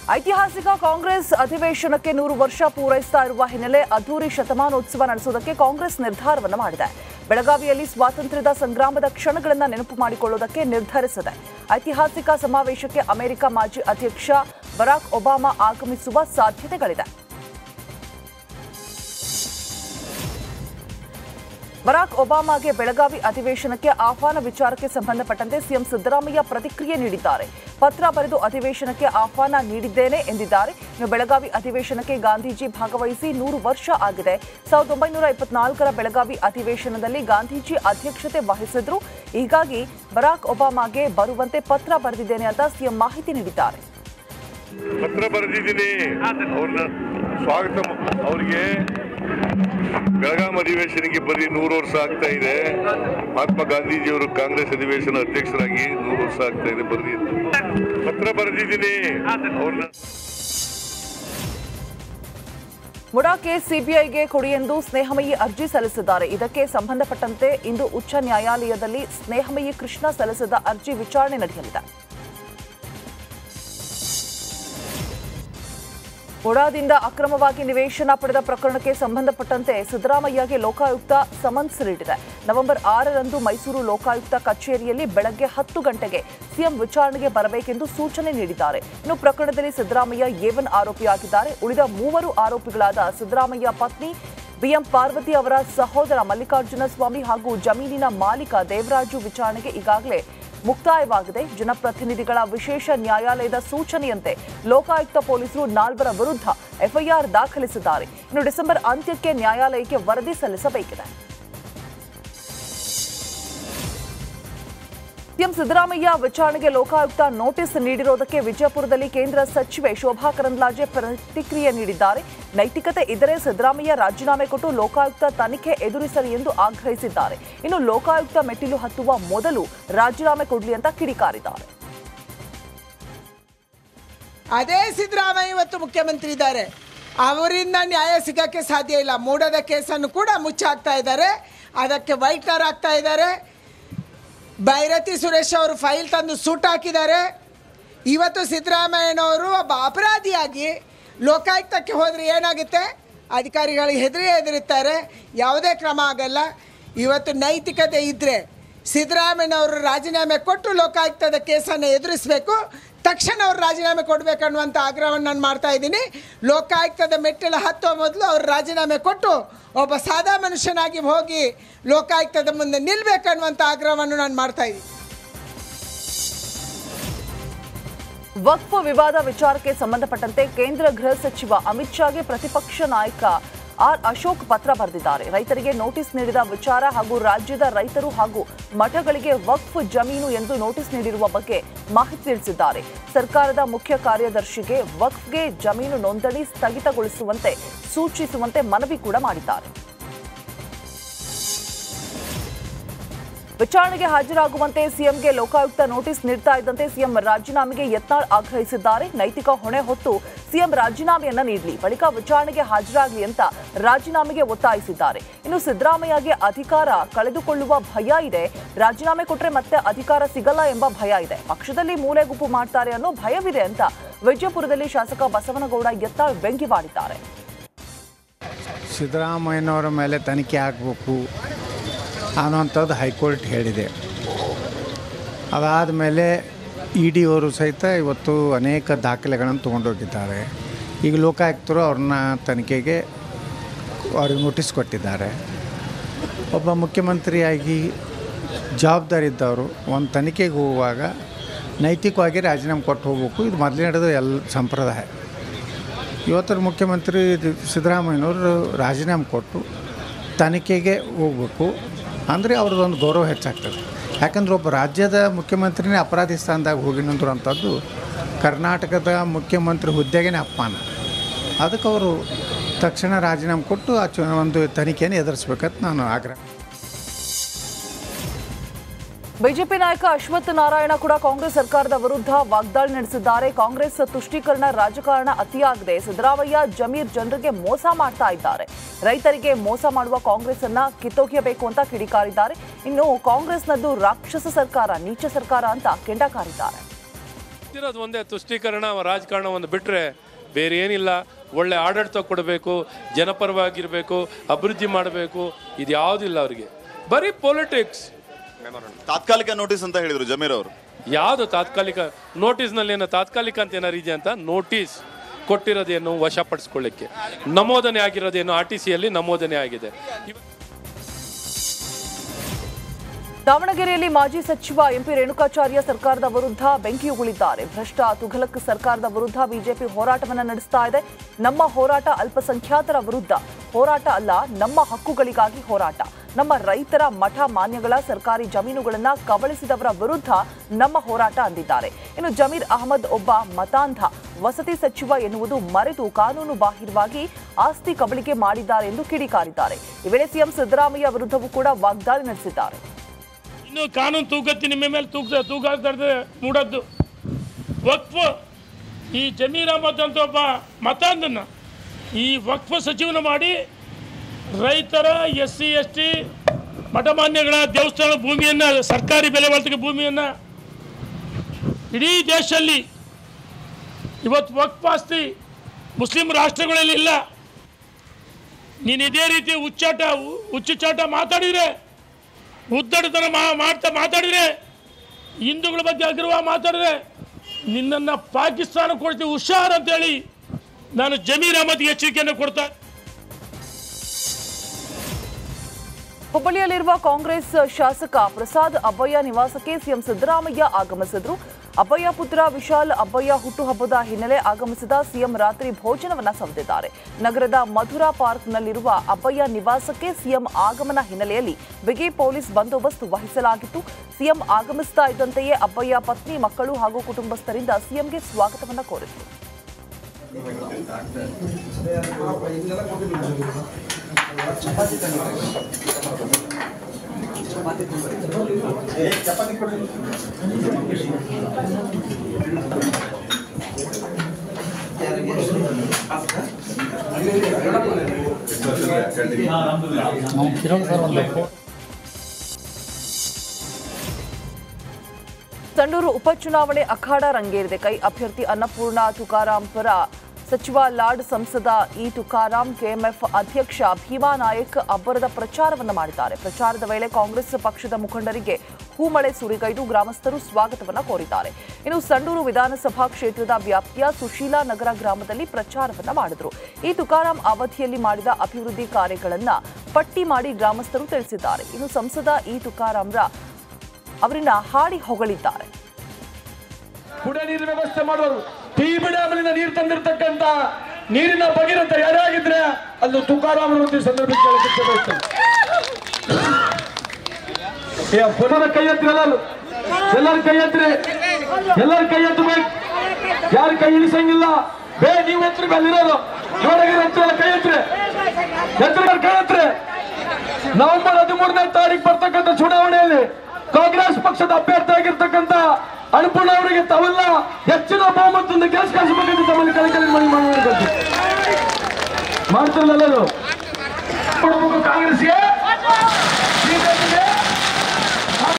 ಐತಿಹಾಸಿಕ ಕಾಂಗ್ರೆಸ್ ಅಧಿವೇಶನಕ್ಕೆ ನೂರು ವರ್ಷ ಪೂರೈಸ್ತಾ ಇರುವ ಹಿನ್ನೆಲೆ ಅದ್ದೂರಿ ಶತಮಾನೋತ್ಸವ ನಡೆಸುವುದಕ್ಕೆ ಕಾಂಗ್ರೆಸ್ ನಿರ್ಧಾರವನ್ನು ಮಾಡಿದೆ ಬೆಳಗಾವಿಯಲ್ಲಿ ಸ್ವಾತಂತ್ರ್ಯದ ಸಂಗ್ರಾಮದ ಕ್ಷಣಗಳನ್ನು ನೆನಪು ಮಾಡಿಕೊಳ್ಳುವುದಕ್ಕೆ ನಿರ್ಧರಿಸಿದೆ ಐತಿಹಾಸಿಕ ಸಮಾವೇಶಕ್ಕೆ ಅಮೆರಿಕ ಮಾಜಿ ಅಧ್ಯಕ್ಷ ಬರಾಕ್ ಒಬಾಮಾ ಆಗಮಿಸುವ ಸಾಧ್ಯತೆಗಳಿದೆ ಬರಾಕ್ ಒಬಾಮಾಗೆ ಬೆಳಗಾವಿ ಅಧಿವೇಶನಕ್ಕೆ ಆಹ್ವಾನ ವಿಚಾರಕ್ಕೆ ಸಂಬಂಧಪಟ್ಟಂತೆ ಸಿಎಂ ಸಿದ್ದರಾಮಯ್ಯ ಪ್ರತಿಕ್ರಿಯೆ ನೀಡಿದ್ದಾರೆ ಪತ್ರ ಬರೆದು ಅಧಿವೇಶನಕ್ಕೆ ಆಹ್ವಾನ ನೀಡಿದ್ದೇನೆ ಎಂದಿದ್ದಾರೆ ಇನ್ನು ಬೆಳಗಾವಿ ಅಧಿವೇಶನಕ್ಕೆ ಗಾಂಧೀಜಿ ಭಾಗವಹಿಸಿ ನೂರು ವರ್ಷ ಆಗಿದೆ ಸಾವಿರದ ಒಂಬೈನೂರ ಇಪ್ಪತ್ನಾಲ್ಕರ ಬೆಳಗಾವಿ ಅಧಿವೇಶನದಲ್ಲಿ ಗಾಂಧೀಜಿ ಅಧ್ಯಕ್ಷತೆ ವಹಿಸಿದ್ರು ಹೀಗಾಗಿ ಬರಾಕ್ ಒಬಾಮಾಗೆ ಬರುವಂತೆ ಪತ್ರ ಬರೆದಿದ್ದೇನೆ ಅಂತ ಸಿಎಂ ಮಾಹಿತಿ ನೀಡಿದ್ದಾರೆ ಪತ್ರ ಬರೆದಿದ್ದೀನಿ ಅವ್ರನ್ನ ಸ್ವಾಗತ ಮ- ಅವ್ರಿಗೆ ಬೆಳಗಾಂ ಅಧಿವೇಶನಕ್ಕೆ ಬರೀ ನೂರು ವರ್ಷ ಆಗ್ತಾ ಇದೆ ಮಹಾತ್ಮ ಗಾಂಧೀಜಿಯವರು ಕಾಂಗ್ರೆಸ್ ಅಧಿವೇಶನ ಅಧ್ಯಕ್ಷರಾಗಿ ನೂರು ವರ್ಷ ಆಗ್ತಾ ಇದೆ ಬರ್ರಿ ಅಂತ. ಪತ್ರ ಬರೆದಿದ್ದೀನಿ ಅವ್ರನ್ನ ಮುಡಾ ಕೇಸ್ ಸಿಬಿಐಗೆ ಕೊಡಿ ಎಂದು ಸ್ನೇಹಮಯಿ ಅರ್ಜಿ ಸಲ್ಲಿಸಿದ್ದಾರೆ ಇದಕ್ಕೆ ಸಂಬಂಧಪಟ್ಟಂತೆ ಇಂದು ಉಚ್ಚ ನ್ಯಾಯಾಲಯದಲ್ಲಿ ಸ್ನೇಹಮಯಿ ಕೃಷ್ಣ ಸಲ್ಲಿಸಿದ ಅರ್ಜಿ ವಿಚಾರಣೆ ನಡೆಯಲಿದೆ ಮುಡಾದಿಂದ ಅಕ್ರಮವಾಗಿ ನಿವೇಶನ ಪಡೆದ ಪ್ರಕರಣಕ್ಕೆ ಸಂಬಂಧಪಟ್ಟಂತೆ ಸಿದ್ದರಾಮಯ್ಯಗೆ ಲೋಕಾಯುಕ್ತ ಸಮನ್ಸ್ ನೀಡಿದೆ ನವೆಂಬರ್ ಆರರಂದು ಮೈಸೂರು ಲೋಕಾಯುಕ್ತ ಕಚೇರಿಯಲ್ಲಿ ಬೆಳಗ್ಗೆ ಹತ್ತು ಗಂಟೆಗೆ ಸಿಎಂ ವಿಚಾರಣೆಗೆ ಬರಬೇಕೆಂದು ಸೂಚನೆ ನೀಡಿದ್ದಾರೆ ಇನ್ನು ಪ್ರಕರಣದಲ್ಲಿ ಸಿದ್ದರಾಮಯ್ಯ ಏವನ್ ಆರೋಪಿಯಾಗಿದ್ದಾರೆ ಉಳಿದ ಮೂವರು ಆರೋಪಿಗಳಾದ ಸಿದ್ದರಾಮಯ್ಯ ಪತ್ನಿ ಬಿಎಂ ಪಾರ್ವತಿ ಅವರ ಸಹೋದರ ಮಲ್ಲಿಕಾರ್ಜುನ ಸ್ವಾಮಿ ಹಾಗೂ ಜಮೀನಿನ ಮಾಲೀಕ ದೇವರಾಜು ವಿಚಾರಣೆಗೆ ಈಗಾಗಲೇ ಮುಕ್ತಾಯವಾಗಿದೆ ಜನಪ್ರತಿನಿಧಿಗಳ ವಿಶೇಷ ನ್ಯಾಯಾಲಯದ ಸೂಚನೆಯಂತೆ ಲೋಕಾಯುಕ್ತ ಪೊಲೀಸರು ನಾಲ್ವರ ವಿರುದ್ಧ ಎಫ್ಐಆರ್ ದಾಖಲಿಸಿದ್ದಾರೆ ಇನ್ನು ಡಿಸೆಂಬರ್ ಅಂತ್ಯಕ್ಕೆ ನ್ಯಾಯಾಲಯಕ್ಕೆ ವರದಿ ಸಲ್ಲಿಸಬೇಕಿದೆ ಸಿಎಂ ಸಿದ್ದರಾಮಯ್ಯ ವಿಚಾರಣೆಗೆ ಲೋಕಾಯುಕ್ತ ನೋಟಿಸ್ ನೀಡಿರುವುದಕ್ಕೆ ವಿಜಯಪುರದಲ್ಲಿ ಕೇಂದ್ರ ಸಚಿವೆ ಶೋಭಾ ಕರಂದ್ಲಾಜೆ ಪ್ರತಿಕ್ರಿಯೆ ನೀಡಿದ್ದಾರೆ ನೈತಿಕತೆ ಇದ್ದರೆ ಸಿದ್ದರಾಮಯ್ಯ ರಾಜೀನಾಮೆ ಕೊಟ್ಟು ಲೋಕಾಯುಕ್ತ ತನಿಖೆ ಎದುರಿಸಲಿ ಎಂದು ಆಗ್ರಹಿಸಿದ್ದಾರೆ ಇನ್ನು ಲೋಕಾಯುಕ್ತ ಮೆಟ್ಟಿಲು ಹತ್ತುವ ಮೊದಲು ರಾಜೀನಾಮೆ ಕೊಡಲಿ ಅಂತ ಕಿಡಿಕಾರಿದ್ದಾರೆ ಅದೇ ಸಿದ್ದರಾಮಯ್ಯ ಇವತ್ತು ಮುಖ್ಯಮಂತ್ರಿ ಇದ್ದಾರೆ ಅವರಿಂದ ನ್ಯಾಯ ಸಿಗಕ್ಕೆ ಸಾಧ್ಯ ಇಲ್ಲ ಮೂಡದ ಕೇಸನ್ನು ಕೂಡ ಮುಚ್ಚಾಕ್ತಾ ಇದ್ದಾರೆ ಅದಕ್ಕೆ ವೈಟ್ನರ್ ಆಗ್ತಾ ಇದ್ದಾರೆ ಭೈರತಿ ಸುರೇಶ್ ಅವರು ಫೈಲ್ ತಂದು ಸೂಟ್ ಹಾಕಿದ್ದಾರೆ ಇವತ್ತು ಸಿದ್ದರಾಮಯ್ಯನವರು ಒಬ್ಬ ಅಪರಾಧಿಯಾಗಿ ಲೋಕಾಯುಕ್ತಕ್ಕೆ ಹೋದರೆ ಏನಾಗುತ್ತೆ ಅಧಿಕಾರಿಗಳಿಗೆ ಹೆದರಿ ಹೆದರುತ್ತಾರೆ ಯಾವುದೇ ಕ್ರಮ ಆಗಲ್ಲ ಇವತ್ತು ನೈತಿಕತೆ ಇದ್ದರೆ ಸಿದ್ದರಾಮಯ್ಯನವರು ರಾಜೀನಾಮೆ ಕೊಟ್ಟು ಲೋಕಾಯುಕ್ತದ ಕೇಸನ್ನು ಎದುರಿಸಬೇಕು ತಕ್ಷಣ ಅವ್ರು ರಾಜೀನಾಮೆ ಕೊಡಬೇಕನ್ನುವಂಥ ಆಗ್ರಹವನ್ನು ನಾನು ಮಾಡ್ತಾ ಇದ್ದೀನಿ ಲೋಕಾಯುಕ್ತದ ಮೆಟ್ಟಿಲು ಹತ್ತುವ ಮೊದಲು ಅವ್ರು ರಾಜೀನಾಮೆ ಕೊಟ್ಟು ಒಬ್ಬ ಸಾದಾ ಮನುಷ್ಯನಾಗಿ ಹೋಗಿ ಲೋಕಾಯುಕ್ತದ ಮುಂದೆ ನಿಲ್ಲಬೇಕನ್ನುವಂಥ ಆಗ್ರಹವನ್ನು ನಾನು ಮಾಡ್ತಾ ಇದ್ದೀನಿ ವಕ್ಫ್ ವಿವಾದ ವಿಚಾರಕ್ಕೆ ಸಂಬಂಧಪಟ್ಟಂತೆ ಕೇಂದ್ರ ಗೃಹ ಸಚಿವ ಅಮಿತ್ ಶಾಗೆ ಪ್ರತಿಪಕ್ಷ ನಾಯಕ ಆರ್ ಅಶೋಕ್ ಪತ್ರ ಬರೆದಿದ್ದಾರೆ ರೈತರಿಗೆ ನೋಟಿಸ್ ನೀಡಿದ ವಿಚಾರ ಹಾಗೂ ರಾಜ್ಯದ ರೈತರು ಹಾಗೂ ಮಠಗಳಿಗೆ ವಕ್ಫ್ ಜಮೀನು ಎಂದು ನೋಟಿಸ್ ನೀಡಿರುವ ಬಗ್ಗೆ ಮಾಹಿತಿ ತಿಳಿಸಿದ್ದಾರೆ ಸರ್ಕಾರದ ಮುಖ್ಯ ಕಾರ್ಯದರ್ಶಿಗೆ ವಕ್ಫ್ಗೆ ಜಮೀನು ನೋಂದಣಿ ಸ್ಥಗಿತಗೊಳಿಸುವಂತೆ ಸೂಚಿಸುವಂತೆ ಮನವಿ ಕೂಡ ಮಾಡಿದ್ದಾರೆ ವಿಚಾರಣೆಗೆ ಹಾಜರಾಗುವಂತೆ ಸಿಎಂಗೆ ಲೋಕಾಯುಕ್ತ ನೋಟಿಸ್ ನೀಡ್ತಾ ಇದ್ದಂತೆ ಸಿಎಂ ರಾಜೀನಾಮೆಗೆ ಯತ್ನಾಳ್ ಆಗ್ರಹಿಸಿದ್ದಾರೆ ನೈತಿಕ ಹೊಣೆ ಹೊತ್ತು ಸಿಎಂ ರಾಜೀನಾಮೆಯನ್ನ ನೀಡಲಿ ಬಳಿಕ ವಿಚಾರಣೆಗೆ ಹಾಜರಾಗಲಿ ಅಂತ ರಾಜೀನಾಮೆಗೆ ಒತ್ತಾಯಿಸಿದ್ದಾರೆ ಇನ್ನು ಸಿದ್ದರಾಮಯ್ಯಗೆ ಅಧಿಕಾರ ಕಳೆದುಕೊಳ್ಳುವ ಭಯ ಇದೆ ರಾಜೀನಾಮೆ ಕೊಟ್ರೆ ಮತ್ತೆ ಅಧಿಕಾರ ಸಿಗಲ್ಲ ಎಂಬ ಭಯ ಇದೆ ಪಕ್ಷದಲ್ಲಿ ಮೂಲೆಗುಂಪು ಮಾಡ್ತಾರೆ ಅನ್ನೋ ಭಯವಿದೆ ಅಂತ ವಿಜಯಪುರದಲ್ಲಿ ಶಾಸಕ ಬಸವನಗೌಡ ಯತ್ನಾಳ್ ವ್ಯಂಗ್ಯವಾಡಿದ್ದಾರೆ ಸಿದ್ದರಾಮಯ್ಯನವರ ಮೇಲೆ ತನಿಖೆ ಆಗಬೇಕು ಅನ್ನುವಂಥದ್ದು ಹೈಕೋರ್ಟ್ ಹೇಳಿದೆ ಅದಾದ ಮೇಲೆ ಇ ಡಿ ಅವರು ಸಹಿತ ಇವತ್ತು ಅನೇಕ ದಾಖಲೆಗಳನ್ನು ತೊಗೊಂಡೋಗಿದ್ದಾರೆ ಈಗ ಲೋಕಾಯುಕ್ತರು ಅವ್ರನ್ನ ತನಿಖೆಗೆ ಅವ್ರಿಗೆ ನೋಟಿಸ್ ಕೊಟ್ಟಿದ್ದಾರೆ ಒಬ್ಬ ಮುಖ್ಯಮಂತ್ರಿಯಾಗಿ ಜವಾಬ್ದಾರಿ ಇದ್ದವರು ಒಂದು ತನಿಖೆಗೆ ಹೋಗುವಾಗ ನೈತಿಕವಾಗಿ ರಾಜೀನಾಮೆ ಕೊಟ್ಟು ಹೋಗ್ಬೇಕು ಇದು ಮೊದಲೇ ನಡೆದ ಎಲ್ಲ ಸಂಪ್ರದಾಯ ಇವತ್ತರ ಮುಖ್ಯಮಂತ್ರಿ ಇದು ಸಿದ್ದರಾಮಯ್ಯನವರು ರಾಜೀನಾಮೆ ಕೊಟ್ಟು ತನಿಖೆಗೆ ಹೋಗ್ಬೇಕು ಅಂದರೆ ಅವ್ರದ್ದೊಂದು ಗೌರವ ಹೆಚ್ಚಾಗ್ತದೆ ಯಾಕಂದ್ರೆ ಒಬ್ಬ ರಾಜ್ಯದ ಮುಖ್ಯಮಂತ್ರಿನೇ ಅಪರಾಧಿ ಸ್ಥಾನದಾಗ ಹೋಗಿನಂದ್ರಂಥದ್ದು ಕರ್ನಾಟಕದ ಮುಖ್ಯಮಂತ್ರಿ ಹುದ್ದೆಗೇ ಅಪಮಾನ ಅದಕ್ಕೆ ಅವರು ತಕ್ಷಣ ರಾಜೀನಾಮೆ ಕೊಟ್ಟು ಆ ಚು ಒಂದು ತನಿಖೆಯನ್ನು ಎದುರಿಸ್ಬೇಕಂತ ನಾನು ಆಗ್ರಹ ಬಿಜೆಪಿ ನಾಯಕ ಅಶ್ವಥ್ ನಾರಾಯಣ ಕೂಡ ಕಾಂಗ್ರೆಸ್ ಸರ್ಕಾರದ ವಿರುದ್ಧ ವಾಗ್ದಾಳಿ ನಡೆಸಿದ್ದಾರೆ ಕಾಂಗ್ರೆಸ್ ತುಷ್ಟೀಕರಣ ರಾಜಕಾರಣ ಅತಿಯಾಗಿದೆ ಸಿದ್ದರಾಮಯ್ಯ ಜಮೀರ್ ಜನರಿಗೆ ಮೋಸ ಮಾಡ್ತಾ ಇದ್ದಾರೆ ರೈತರಿಗೆ ಮೋಸ ಮಾಡುವ ಕಾಂಗ್ರೆಸ್ ಅನ್ನ ಕಿತ್ತೊಗೆಯಬೇಕು ಅಂತ ಕಿಡಿಕಾರಿದ್ದಾರೆ ಇನ್ನು ಕಾಂಗ್ರೆಸ್ನದ್ದು ರಾಕ್ಷಸ ಸರ್ಕಾರ ನೀಚ ಸರ್ಕಾರ ಅಂತ ಕೆಂಡಕಾರಿದ್ದಾರೆ ಗೊತ್ತಿರೋದು ಒಂದೇ ತುಷ್ಟೀಕರಣ ರಾಜಕಾರಣ ಒಂದು ಬಿಟ್ಟರೆ ಬೇರೆ ಏನಿಲ್ಲ ಒಳ್ಳೆ ಆಡಳಿತ ಕೊಡಬೇಕು ಜನಪರವಾಗಿರಬೇಕು ಅಭಿವೃದ್ಧಿ ಮಾಡಬೇಕು ಇದು ಯಾವುದಿಲ್ಲ ಅವರಿಗೆ ಬರೀ ಪೊಲಿಟಿಕ್ಸ್ ತಾತ್ಕಾಲಿಕ ನೋಟಿಸ್ ಅಂತ ಹೇಳಿದ್ರು ಜಮೀರ್ ಅವರು ಯಾವುದು ತಾತ್ಕಾಲಿಕ ನೋಟಿಸ್ನಲ್ಲಿ ಏನೋ ತಾತ್ಕಾಲಿಕ ಅಂತ ಏನಾರು ಇದೆಯಾ ಅಂತ ನೋಟಿಸ್ ಕೊಟ್ಟಿರೋದೇನು ವಶಪಡಿಸ್ಕೊಳ್ಳಿಕ್ಕೆ ನಮೋದನೆ ಆಗಿರೋದೇನು ಆರ್ ಟಿ ಸಿಯಲ್ಲಿ ನಮೋದನೆ ಆಗಿದೆ ಇವ- ದಾವಣಗೆರೆಯಲ್ಲಿ ಮಾಜಿ ಸಚಿವ ಎಂಪಿ ರೇಣುಕಾಚಾರ್ಯ ಸರ್ಕಾರದ ವಿರುದ್ಧ ಬೆಂಕಿಯುಗುಳಿದ್ದಾರೆ ಭ್ರಷ್ಟ ತುಘಲಕ್ ಸರ್ಕಾರದ ವಿರುದ್ಧ ಬಿಜೆಪಿ ಹೋರಾಟವನ್ನ ನಡೆಸ್ತಾ ಇದೆ ನಮ್ಮ ಹೋರಾಟ ಅಲ್ಪಸಂಖ್ಯಾತರ ವಿರುದ್ಧ ಹೋರಾಟ ಅಲ್ಲ ನಮ್ಮ ಹಕ್ಕುಗಳಿಗಾಗಿ ಹೋರಾಟ ನಮ್ಮ ರೈತರ ಮಠ ಮಾನ್ಯಗಳ ಸರ್ಕಾರಿ ಜಮೀನುಗಳನ್ನ ಕಬಳಿಸಿದವರ ವಿರುದ್ಧ ನಮ್ಮ ಹೋರಾಟ ಅಂದಿದ್ದಾರೆ ಇನ್ನು ಜಮೀರ್ ಅಹಮದ್ ಒಬ್ಬ ಮತಾಂಧ ವಸತಿ ಸಚಿವ ಎನ್ನುವುದು ಮರೆತು ಕಾನೂನು ಬಾಹಿರವಾಗಿ ಆಸ್ತಿ ಕಬಳಿಕೆ ಮಾಡಿದ್ದಾರೆ ಎಂದು ಕಿಡಿಕಾರಿದ್ದಾರೆ ಈ ವೇಳೆ ಸಿಎಂ ಸಿದ್ದರಾಮಯ್ಯ ವಿರುದ್ಧವೂ ಕೂಡ ವಾಗ್ದಾಳಿ ನಡೆಸಿದ್ದಾರೆ ಇನ್ನು ಕಾನೂನು ತೂಕತ್ತಿ ನಿಮ್ಮ ಮೇಲೆ ತೂಕ ತೂಕ ಹಾಕ್ತಾರೆ ಮೂಡದ್ದು ವಕ್ಫ್ ಈ ಜಮೀರ್ ಅಹಮದ್ ಅಂತ ಒಬ್ಬ ಮತಾಂಧನ ಈ ವಕ್ಫ್ ಸಚಿವನ ಮಾಡಿ ರೈತರ ಎಸ್ ಸಿ ಎಸ್ ಟಿ ಮಠಮಾನ್ಯಗಳ ದೇವಸ್ಥಾನ ಭೂಮಿಯನ್ನು ಸರ್ಕಾರಿ ಬೆಲೆ ಬಾಳ್ತಿಗೆ ಭೂಮಿಯನ್ನು ಇಡೀ ದೇಶದಲ್ಲಿ ಇವತ್ತು ವಕ್ಫ್ ಆಸ್ತಿ ಮುಸ್ಲಿಂ ರಾಷ್ಟ್ರಗಳಲ್ಲಿ ಇಲ್ಲ ನೀನು ಇದೇ ರೀತಿ ಹುಚ್ಚಾಟ ಹುಚ್ಚುಚಾಟ ಮಾತಾಡಿದರೆ ಉದ್ದಡತನ ಮಾ ಮಾಡ್ತಾ ಮಾತಾಡಿದ್ರೆ ಹಿಂದೂಗಳ ಬಗ್ಗೆ ಅಗ್ರವ ಮಾತಾಡಿದ್ರೆ ನಿನ್ನನ್ನು ಪಾಕಿಸ್ತಾನ ಕೊಡ್ತೀವಿ ಹುಷಾರ್ ಅಂತೇಳಿ ನಾನು ಜಮೀರ್ ಅಹಮದ್ಗೆ ಎಚ್ಚರಿಕೆಯನ್ನು ಕೊಡ್ತಾ ಹುಬ್ಬಳ್ಳಿಯಲ್ಲಿರುವ ಕಾಂಗ್ರೆಸ್ ಶಾಸಕ ಪ್ರಸಾದ್ ಅಬ್ಬಯ್ಯ ನಿವಾಸಕ್ಕೆ ಸಿಎಂ ಸಿದ್ದರಾಮಯ್ಯ ಆಗಮಿಸಿದ್ರು ಅಬ್ಬಯ್ಯ ಪುತ್ರ ವಿಶಾಲ್ ಅಬ್ಬಯ್ಯ ಹುಟ್ಟುಹಬ್ಬದ ಹಿನ್ನೆಲೆ ಆಗಮಿಸಿದ ಸಿಎಂ ರಾತ್ರಿ ಭೋಜನವನ್ನ ಸವಿದಿದ್ದಾರೆ ನಗರದ ಮಧುರಾ ಪಾರ್ಕ್ನಲ್ಲಿರುವ ಅಬ್ಬಯ್ಯ ನಿವಾಸಕ್ಕೆ ಸಿಎಂ ಆಗಮನ ಹಿನ್ನೆಲೆಯಲ್ಲಿ ಬಿಗಿ ಪೊಲೀಸ್ ಬಂದೋಬಸ್ತ್ ವಹಿಸಲಾಗಿತ್ತು ಸಿಎಂ ಆಗಮಿಸ್ತಾ ಇದ್ದಂತೆಯೇ ಅಬ್ಬಯ್ಯ ಪತ್ನಿ ಮಕ್ಕಳು ಹಾಗೂ ಕುಟುಂಬಸ್ಥರಿಂದ ಸಿಎಂಗೆ ಸ್ವಾಗತವನ್ನ ಕೋರಿದರು ಸಂಡೂರು ಉಪಚುನಾವಣೆ ಅಖಾಡ ರಂಗೇರಿದೆ ಕೈ ಅಭ್ಯರ್ಥಿ ಅನ್ನಪೂರ್ಣ ತುಕಾರಾಂ ಪರ ಸಚಿವ ಲಾಡ್ ಸಂಸದ ಇ ತುಕಾರಾಂ ಕೆಎಂಎಫ್ ಅಧ್ಯಕ್ಷ ಭೀಮಾ ನಾಯಕ್ ಅಬ್ಬರದ ಪ್ರಚಾರವನ್ನು ಮಾಡಿದ್ದಾರೆ ಪ್ರಚಾರದ ವೇಳೆ ಕಾಂಗ್ರೆಸ್ ಪಕ್ಷದ ಮುಖಂಡರಿಗೆ ಹೂಮಳೆ ಸುರಿಗೈದು ಗ್ರಾಮಸ್ಥರು ಸ್ವಾಗತವನ್ನ ಕೋರಿದ್ದಾರೆ ಇನ್ನು ಸಂಡೂರು ವಿಧಾನಸಭಾ ಕ್ಷೇತ್ರದ ವ್ಯಾಪ್ತಿಯ ಸುಶೀಲಾ ನಗರ ಗ್ರಾಮದಲ್ಲಿ ಪ್ರಚಾರವನ್ನ ಮಾಡಿದರು ಈ ತುಕಾರಾಂ ಅವಧಿಯಲ್ಲಿ ಮಾಡಿದ ಅಭಿವೃದ್ಧಿ ಕಾರ್ಯಗಳನ್ನ ಪಟ್ಟಿ ಮಾಡಿ ಗ್ರಾಮಸ್ಥರು ತಿಳಿಸಿದ್ದಾರೆ ಇನ್ನು ಸಂಸದ ಇ ತುಕಾರಾಂರ ಅವರನ್ನ ಹಾಡಿ ಹೊಗಳಿದ್ದಾರೆ ಕುಡಿಯ ನೀರಿನ ವ್ಯವಸ್ಥೆ ಮಾಡೋರು ಟಿ ಬಿ ಡ್ಯಾಮ್ನಿಂದ ನೀರು ತಂದಿರತಕ್ಕಂತ ನೀರಿನ ಭಗೀರಥ ಯಾರೇ ಆಗಿದ್ರೆ ಅಲ್ಲಿ ತುಕಾರಾಮನ ಸಂದರ್ಭಕ್ಕೆ ಕೇಳಕ್ಕೆ ಇಚ್ಛೆ ಬಯಸ್ತೇನೆ. ಏ, ಪುನಃ ಕೈ ಎತ್ತಿರಿ ಎಲ್ಲರೂ ಎಲ್ಲರೂ ಕೈ ಎತ್ತಿರಿ ಎಲ್ಲರೂ ಕೈ ಎತ್ತಬೇಕು ಯಾರು ಕೈ ಇಳಿಸಂಗಿಲ್ಲ ಬೇ ನೀವು ಎತ್ತರಿ ಅಲ್ಲಿರೋದು ಇವರಿಗೆ ಎತ್ತಿರ ಕೈ ಎತ್ತಿರಿ ಎತ್ತಿರ ಕೈ ಎತ್ತಿರಿ ನವೆಂಬರ್ ಹದಿಮೂರನೇ ತಾರೀಕು ಬರ್ತಕ್ಕಂಥ ಚುನಾವಣೆಯಲ್ಲಿ ಕಾಂಗ್ರೆಸ್ ಪಕ್ಷದ ಅಭ್ಯರ್ಥಿ ಆಗಿರ್ತಕ್ಕಂಥ ಅನುಪೂರ್ಣ ಅವರಿಗೆ ತಾವೆಲ್ಲ ಹೆಚ್ಚಿನ ಬಹುಮತದಿಂದ ಕೆಲಸ ಕಳಿಸಬೇಕಂತ ತಮ್ಮಲ್ಲಿ ಕಳಕಳಿ ಮನವಿ ಮಾಡಬೇಕು ಮಾಡ್ತಿರಲ್ಲ ಎಲ್ಲರೂ ಕೊಡಬೇಕು ಕಾಂಗ್ರೆಸ್ಗೆ ಬಿಜೆಪಿಗೆ